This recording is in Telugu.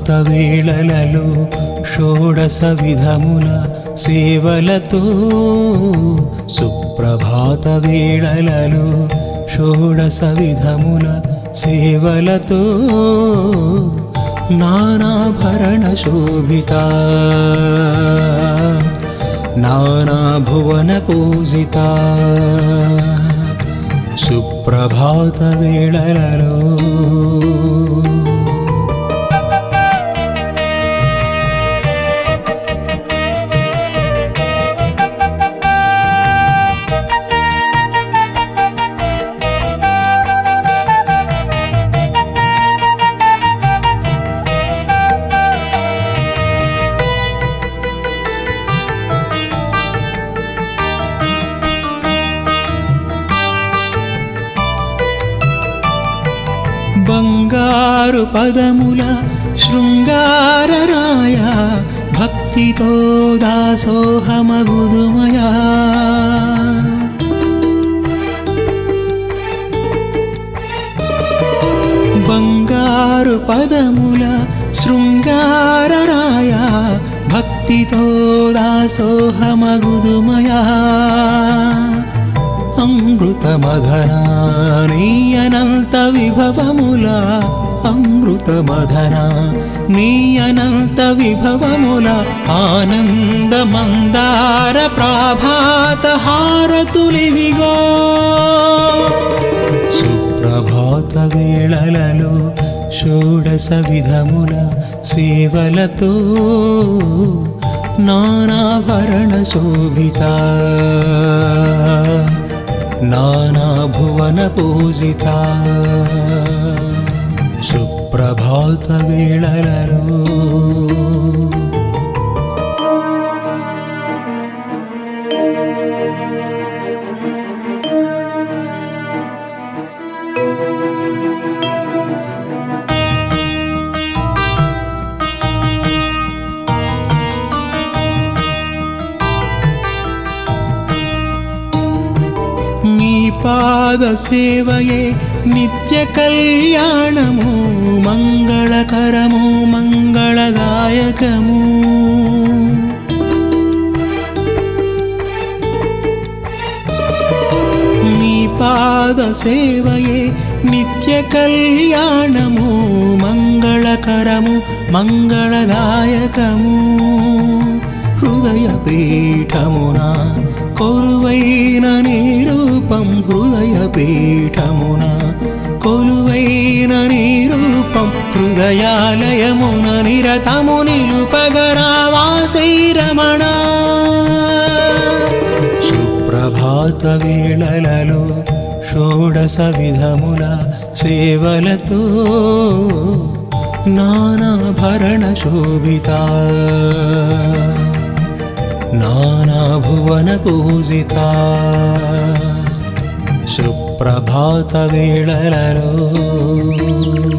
సుప్రభాత వేళలలో షోడశ విధముల సేవలతో సుప్రభాత వేళలలో షోడశ విధముల సేవలతో నానాభరణ శోభిత నానా భువన పూజిత సుప్రభాత వేళలలో బంగారు పదముల శృంగారరాయ భక్తితో దాసోహమగుదుమయా బంగారు పదముల శృంగారరాయ భక్తితో దాసోహమగుదుమయా అమృత మదనా నీ అనంత విభవముల అమృత మదనా నీ అనంత విభవముల ఆనంద మందార ప్రాభాత హారతులివిగో సుప్రభాత వేళలలో షోడశ విధముల సేవలతో నానాభరణ శోభిత నానా భువన పూజిత సుప్రభాత వేళలలో నీ పాద సేవయే నిత్య కళ్యాణము మంగళకరము మంగళదాయకము నీ పాద సేవయే నిత్య కళ్యాణము మంగళకరము మంగళదాయకము హృదయ పీఠమున కొలువైన నీ రూపం హృదయ పీఠమున కొలువైన నీ రూపం హృదయాలయమున నిరతము నిలుపగరావా శ్రీరమణ సుప్రభాత వేళలలో షోడశ విధముల సేవలతో నానాభరణ శోభిత నానా భువన పూజిత సుప్రభాత వేళలలో